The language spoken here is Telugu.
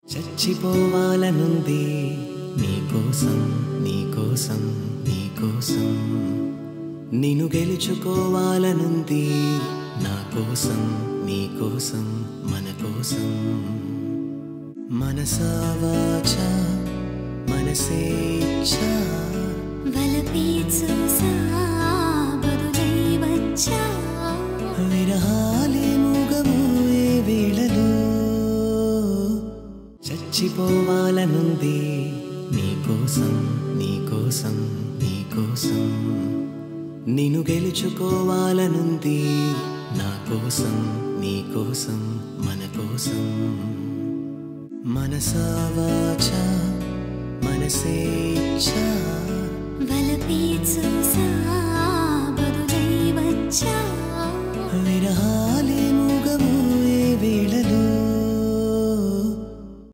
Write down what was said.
చచ్చిపోవాలనుంది నీకోసం నీకోసం నీకోసం నిన్ను గెలుచుకోవాలనుంది నా కోసం నీకోసం మన కోసం మనసా వాచ మనసే ఇచ్చా వలపే చూసా బదులై వచ్చా విరహాలే మూగబోయే వేళలో చచ్చిపోవాలనుంది నీకోసం నీకోసం నీకోసం నిన్ను గెలుచుకోవాలనుంది నా కోసం నీకోసం మన కోసం మనసా వాచ మనసే ఇచ్చా వలపే చూసా బదులై వచ్చా